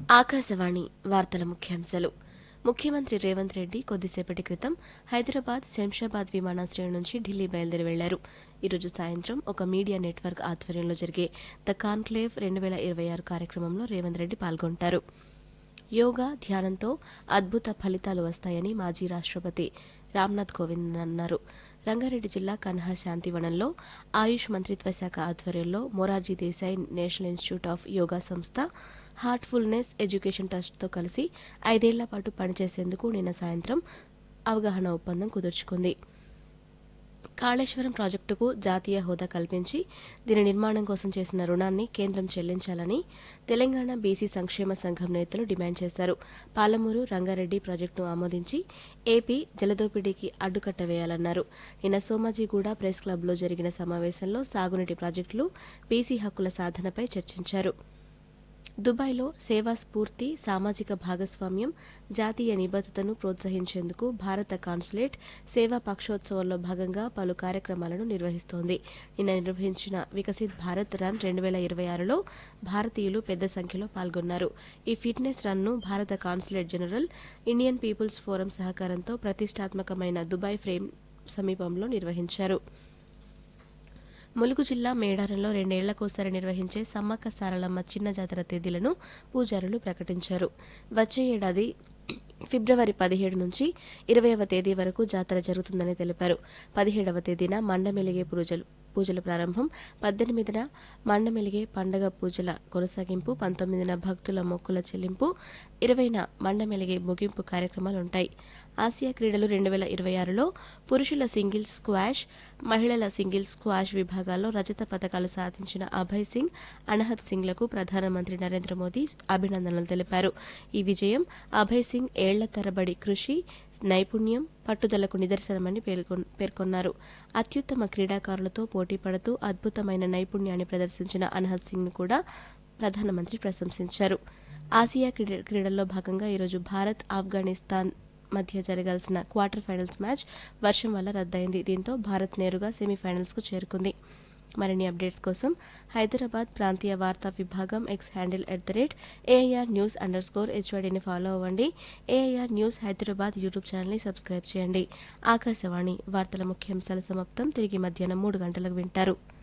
ఆకాశవాణి వార్తల ముఖ్యాంశాలు ముఖ్యమంత్రి రేవంత్ రెడ్డి కొద్దిసేపటి క్రితం హైదరాబాద్ శంషాబాద్ విమానాశ్రయం నుంచి ఢిల్లీ బయలుదేరి వెళ్లారు ఈరోజు సాయంత్రం ఒక మీడియా నెట్వర్క్ ఆధ్వర్యంలో జరిగే ద కాన్క్లేవ్ రెండు వేల ఇరవై ఆరు కార్యక్రమంలో రేవంత్ రెడ్డి పాల్గొంటారు యోగా ధ్యానంతో అద్భుత ఫలితాలు వస్తాయని మాజీ రాష్ట్రపతి రామ్నాథ్ కోవింద్ అన్నారు రంగారెడ్డి జిల్లా కన్హా శాంతివనంలో ఆయుష్ మంత్రిత్వ శాఖ ఆధ్వర్యంలో Morarji Desai national institute of yoga సంస్థ హార్ట్ఫుల్నెస్ ఎడ్యుకేషన్ ట్రస్ట్తో కలిసి ఐదేళ్ల పాటు పనిచేసేందుకు నిన్న సాయంత్రం అవగాహన ఒప్పందం కుదుర్చుకుంది కాళేశ్వరం ప్రాజెక్టుకు జాతీయ హోదా కల్పించి దీని నిర్మాణం కోసం చేసిన రుణాన్ని కేంద్రం చెల్లించాలని తెలంగాణ బీసీ సంక్షేమ సంఘం నేతలు డిమాండ్ చేశారు పాలమూరు రంగారెడ్డి ప్రాజెక్టును ఆమోదించి ఏపీ జలదోపిడీకి అడ్డుకట్ట వేయాలన్నారు నిన్న సోమాజిగూడ ప్రెస్ క్లబ్లో జరిగిన సమావేశంలో సాగునీటి ప్రాజెక్టులు బీసీ హక్కుల సాధనపై చర్చించారు దుబాయ్లో సేవా స్ఫూర్తి సామాజిక భాగస్వామ్యం జాతీయ నిబద్ధతను ప్రోత్సహించేందుకు భారత కాన్సులేట్ సేవా పక్షోత్సవంలో భాగంగా పలు కార్యక్రమాలను నిర్వహిస్తోంది నిన్న నిర్వహించిన వికసిత్ భారత్ రన్ రెండు వేల ఇరవై ఆరులో భారతీయులు పెద్ద సంఖ్యలో పాల్గొన్నారు ఈ ఫిట్నెస్ రన్ను భారత consulate general Indian people's forum సహకారంతో ప్రతిష్టాత్మకమైన దుబాయ్ ఫ్రేమ్ సమీపంలో నిర్వహించారు ములుగు జిల్లా మేడారంలో రెండేళ్లకోసారి నిర్వహించే సమ్మక్క సారలమ్మ చిన్న జాతర తేదీలను పూజారులు ప్రకటించారు వచ్చే ఏడాది ఫిబ్రవరి పదిహేడు నుంచి ఇరవైవ తేదీ వరకు జాతర జరుగుతుందని తెలిపారు పదిహేడవ తేదీన మండమెలిగే పూజలు పూజల ప్రారంభం పద్దెనిమిదిన మండమెలిగే పండగ పూజల కొనసాగింపు పంతొమ్మిదిన భక్తుల మొక్కుల చెల్లింపు ఇరవైన మండమెలిగే ముగింపు కార్యక్రమాలు ఉంటాయి ఆసియా క్రీడలు రెండు వేల ఇరవై ఆరులో పురుషుల సింగిల్స్ స్క్వాష్ మహిళల సింగిల్స్ స్క్వాష్ విభాగాల్లో రజత పథకాలు సాధించిన అభయ్ సింగ్ అనహత్ సింగ్లకు ప్రధానమంత్రి నరేంద్ర మోదీ అభినందనలు తెలిపారు ఈ విజయం అభయ్ సింగ్ ఏళ్ల తరబడి కృషి నైపుణ్యం పట్టుదలకు నిదర్శనమని పేర్కొన్- పేర్కొన్నారు అత్యుత్తమ క్రీడాకారులతో పోటీ పడుతూ అద్భుతమైన నైపుణ్యాన్ని ప్రదర్శించిన అనహత్ సింగ్ను కూడా ప్రధానమంత్రి ప్రశంసించారు ఆసియా క్రీడ- క్రీడల్లో భాగంగా ఈరోజు భారత్ ఆఫ్ఘనిస్తాన్ మధ్య జరగాల్సిన క్వార్టర్ ఫైనల్స్ మ్యాచ్ వర్షం వల్ల రద్దయింది దీంతో భారత్ నేరుగా సెమీఫైనల్స్కు చేరుకుంది మరిన్ని అప్డేట్స్ కోసం హైదరాబాద్ ప్రాంతీయ వార్తా విభాగం X handle at the rate AIR news underscore హెచ్వైడీని ఫాలో అవ్వండి ఏఐఆర్ న్యూస్ హైదరాబాద్ యూట్యూబ్ ఛానల్ని సబ్స్క్రైబ్ చేయండి ఆకాశవాణి వార్తల ముఖ్యాంశాల సమాప్తం తిరిగి మధ్యాహ్నం మూడు గంటలకు వింటారు